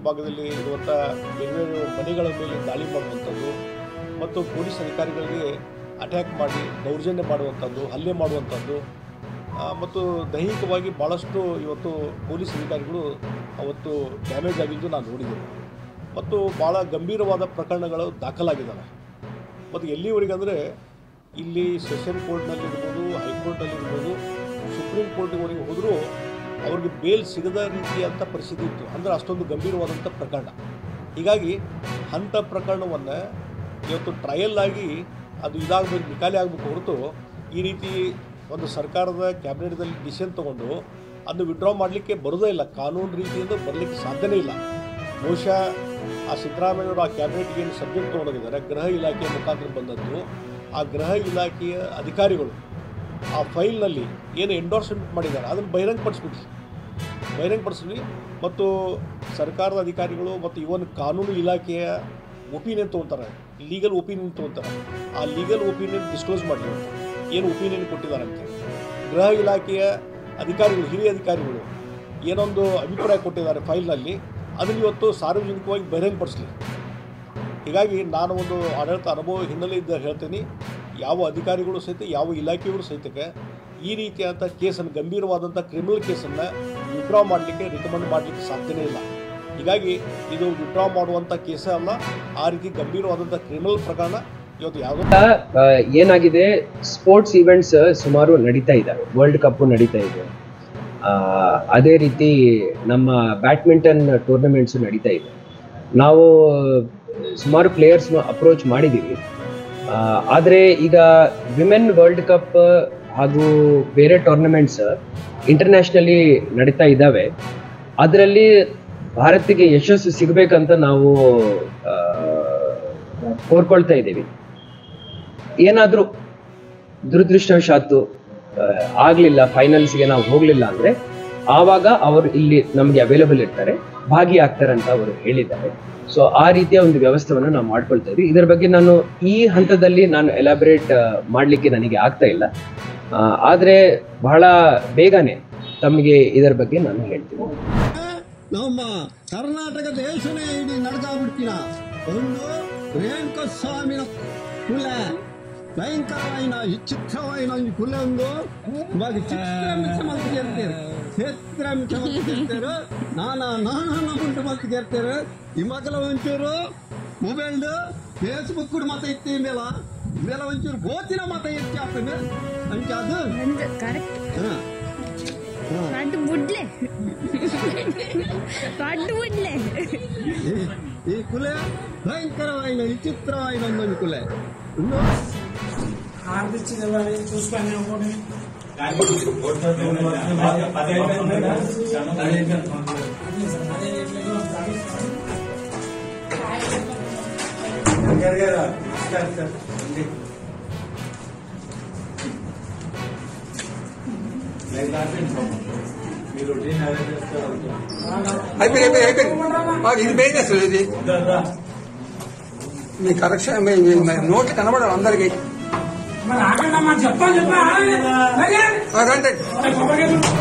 ಭಾಗದಲ್ಲಿ ಇರುವಂಥ ಬೇರೆ ಬೇರೆ ಮನೆಗಳ ಮೇಲೆ ದಾಳಿ ಮಾಡುವಂಥದ್ದು ಮತ್ತು ಪೊಲೀಸ್ ಅಧಿಕಾರಿಗಳಿಗೆ ಅಟ್ಯಾಕ್ ಮಾಡಿ ದೌರ್ಜನ್ಯ ಮಾಡುವಂಥದ್ದು ಹಲ್ಲೆ ಮಾಡುವಂಥದ್ದು ಆ, ಮತ್ತು ದೈಹಿಕವಾಗಿ ಭಾಳಷ್ಟು ಇವತ್ತು ಪೊಲೀಸ್ ಅಧಿಕಾರಿಗಳು ಅವತ್ತು ಡ್ಯಾಮೇಜ್ ಆಗಿದ್ದು ನಾನು ನೋಡಿದ್ದೇನೆ ಮತ್ತು ಭಾಳ ಗಂಭೀರವಾದ ಪ್ರಕರಣಗಳು ದಾಖಲಾಗಿದ್ದಾವೆ ಮತ್ತು ಎಲ್ಲಿವರೆಗೆ ಅಂದರೆ ಇಲ್ಲಿ ಸೆಷನ್ ಕೋರ್ಟ್ನಲ್ಲಿರ್ಬೋದು ಹೈಕೋರ್ಟ್ನಲ್ಲಿರ್ಬೋದು ಸುಪ್ರೀಂ ಕೋರ್ಟ್ವರೆಗೆ ಹೋದರೂ ಅವ್ರಿಗೆ ಬೇಲ್ ಸಿಗದ ರೀತಿಯಂಥ ಪರಿಸ್ಥಿತಿ ಇತ್ತು ಅಂದರೆ ಅಷ್ಟೊಂದು ಗಂಭೀರವಾದಂಥ ಪ್ರಕರಣ ಹೀಗಾಗಿ ಅಂಥ ಪ್ರಕರಣವನ್ನು ಇವತ್ತು ಟ್ರಯಲ್ ಆಗಿ ಅದು ಇದಾಗಬೇಕು ನಿಕಾಲಿ ಆಗಬೇಕು ಹೊರತು ಈ ರೀತಿ ಒಂದು ಸರ್ಕಾರದ ಕ್ಯಾಬಿನೆಟ್ದಲ್ಲಿ ಡಿಸಿಷನ್ ತೊಗೊಂಡು ಅದನ್ನು ವಿಡ್ರಾ ಮಾಡಲಿಕ್ಕೆ ಬರೋದೇ ಇಲ್ಲ ಕಾನೂನು ರೀತಿಯಿಂದ ಬರಲಿಕ್ಕೆ ಸಾಧ್ಯನೇ ಇಲ್ಲ ಬಹುಶಃ ಆ ಸಿದ್ದರಾಮಯ್ಯವರು ಆ ಕ್ಯಾಬಿನೆಟ್ಗೆ ಏನು ಸಬ್ಜೆಕ್ಟ್ ತೊಗೊಂಡೋಗಿದ್ದಾರೆ ಗೃಹ ಇಲಾಖೆಯ ಮುಖಾಂತರ ಬಂದದ್ದು ಆ ಗೃಹ ಇಲಾಖೆಯ ಅಧಿಕಾರಿಗಳು ಆ ಫೈಲ್ನಲ್ಲಿ ಏನು ಎಂಡೋರ್ಸ್ಮೆಂಟ್ ಮಾಡಿದ್ದಾರೆ ಅದನ್ನು ಬಹಿರಂಗಪಡಿಸ್ಬಿಡ್ಲಿ ಬಹಿರಂಗಪಡಿಸ್ಲಿ ಮತ್ತು ಸರ್ಕಾರದ ಅಧಿಕಾರಿಗಳು ಮತ್ತು ಇವನ್ ಕಾನೂನು ಇಲಾಖೆಯ ಒಪಿನಿಯನ್ ತೊಗೊತಾರೆ ಲೀಗಲ್ ಒಪಿನಿಯನ್ ತೊಗೊತಾರೆ ಆ ಲೀಗಲ್ ಒಪಿನಿಯನ್ ಡಿಸ್ಕ್ಲೋಸ್ ಮಾಡಲಿ ಅಂತ ಏನು ಒಪಿನಿಯನ್ ಕೊಟ್ಟಿದ್ದಾರೆ ಅಂತ ಗೃಹ ಇಲಾಖೆಯ ಅಧಿಕಾರಿಗಳು ಹಿರಿಯ ಅಧಿಕಾರಿಗಳು ಏನೊಂದು ಅಭಿಪ್ರಾಯ ಕೊಟ್ಟಿದ್ದಾರೆ ಫೈಲ್ನಲ್ಲಿ ಅದನ್ನು ಇವತ್ತು ಸಾರ್ವಜನಿಕವಾಗಿ ಬಹಿರಂಗಪಡಿಸಲಿ ಹೀಗಾಗಿ ನಾನು ಒಂದು ಆಡಳಿತ ಅನುಭವ ಹಿನ್ನೆಲೆ ಇದ್ದ ಹೇಳ್ತೀನಿ ಯಾವ ಅಧಿಕಾರಿಗಳು ಸಹಿತ ಯಾವ ಇಲಾಖೆಗಳು ಸಹಿತಕ್ಕೆ ಈ ರೀತಿಯಾದಂಥ ಕೇಸನ್ನು ಗಂಭೀರವಾದಂಥ ಕ್ರಿಮಿನಲ್ ಕೇಸನ್ನು ವಿಡ್ರಾ ಮಾಡಲಿಕ್ಕೆ ರಿಕಮೆಂಡ್ ಮಾಡಲಿಕ್ಕೆ ಸಾಧ್ಯನೇ ಇಲ್ಲ ಹೀಗಾಗಿ ಇದು ವಿಡ್ರಾ ಮಾಡುವಂಥ ಕೇಸೇ ಅಲ್ಲ ಆ ರೀತಿ ಗಂಭೀರವಾದಂಥ ಕ್ರಿಮಿನಲ್ ಪ್ರಕರಣ ಇವತ್ತು ಯಾವುದೋ ಆ, ಏನಾಗಿದೆ ಸ್ಪೋರ್ಟ್ಸ್ ಇವೆಂಟ್ಸ್ ಸುಮಾರು ನಡೀತಾ ಇದ್ದಾವೆ ವರ್ಲ್ಡ್ ಕಪ್ ನಡೀತಾ ಇದೆ ಆ, ಅದೇ ರೀತಿ ನಮ್ಮ ಬ್ಯಾಡ್ಮಿಂಟನ್ ಟೂರ್ನಮೆಂಟ್ಸ್ ನಡೀತಾ ಇದೆ ನಾವು ಸುಮಾರು ಪ್ಲೇಯರ್ಸ್ ಅಪ್ರೋಚ್ ಮಾಡಿದ್ದೀವಿ ಆ, ಆದರೆ ಈಗ ವಿಮೆನ್ ವರ್ಲ್ಡ್ ಕಪ್ ಹಾಗೂ ಬೇರೆ ಟೂರ್ನಮೆಂಟ್ಸ್ ಇಂಟರ್ನ್ಯಾಷನಲಿ ನಡೀತಾ ಇದ್ದಾವೆ ಅದರಲ್ಲಿ ಭಾರತಕ್ಕೆ ಯಶಸ್ಸು ಸಿಗಬೇಕಂತ ನಾವು ಆ, ಕೋರ್ಕೊಳ್ತಾ ಇದ್ದೀವಿ ಏನಾದರೂ ದುರದೃಷ್ಟವಶಾತ್ತು ಆ, ಆಗ್ಲಿಲ್ಲ ಫೈನಲ್ಸ್ಗೆ ನಾವು ಹೋಗ್ಲಿಲ್ಲ ಅಂದ್ರೆ ಆವಾಗ ಅವರು ಇಲ್ಲಿ ನಮಗೆ ಅವೈಲೇಬಲ್ ಇರ್ತಾರೆ ಭಾಗಿಯಾಗ್ತಾರೆ ಅಂತ ಅವರು ಹೇಳಿದ್ದಾರೆ ಸೊ ಆ ರೀತಿಯ ಒಂದು ವ್ಯವಸ್ಥೆಯನ್ನು ನಾವು ಮಾಡ್ಕೊಳ್ತಾ ಇದ್ವಿ ಇದರ ಬಗ್ಗೆ ನಾನು ಈ ಹಂತದಲ್ಲಿ ನಾನು ಎಲಾಬರೇಟ್ ಮಾಡಲಿಕ್ಕೆ ನನಗೆ ಆಗ್ತಾ ಇಲ್ಲ ಆ, ಆದ್ರೆ ಬಹಳ ಬೇಗನೆ ತಮಗೆ ಇದರ ಬಗ್ಗೆ ನಾನು ಹೇಳ್ತೀನಿ ನಮ್ಮ ಕರ್ನಾಟಕ ದೇಶನೇ ಇಡೀ ನಡ್ದಾಬಿಡ್ತೀನ ಒಂದು ರೇಣುಕ ಸ್ವಾಮಿನ ಕುಲ ಭಯಂಕರವಾಯಿನ ವಿಚಿತ್ರವಾಯಿನ ಈ ಕುಲ ಒಂದು ಇವಾಗ ಚಿತ್ರಾಂಶ ಮಂತ್ ಗೆಲ್ತಾರೆ ಚಿತ್ರಾಂಶ ಮಂತ್ ಗೆಲ್ತಾರೆ ನಾನಾ ನಾನಾ ನಮ್ಮಂಟು ಮಂತ್ ಗೆಲ್ತಾರೆ ಈ ಮಕ್ಕಳ ಒಂಚೂರು ಮೊಬೈಲ್ ಫೇಸ್ಬುಕ್ ಕೂಡ ಮತ ಇತ್ತು ಈ ಮೇಲ ಈ ಮೇಲ ಒಂಚೂರು ಬೋತಿನ ಮತ ಎತ್ತಿ ಆಗ್ತದೆ ಅಂಚೆ ಅದು ನಂದು ಕರೆಕ್ಟ್ ಹಾ ಹಾ ಪಡ್ಡು ಬುಡ್ಲೆ ಪಡ್ಡು ಬುಡ್ಲೆ ಈ- ಈ ಕುಲೆ ಭయంకరమైన విచిత్రమైన ఉందని కులే ఇನ್ನು అయిపోయింది అయిపోయింది అయిపోయింది మాకు ఇది మెయిన్ అసలు ఇది మీ కరెక్షన్ మీ మీ నోట్లు కనబడాలి అందరికి మరి ఆగండి అమ్మా చెప్పాలి చెప్పా రండి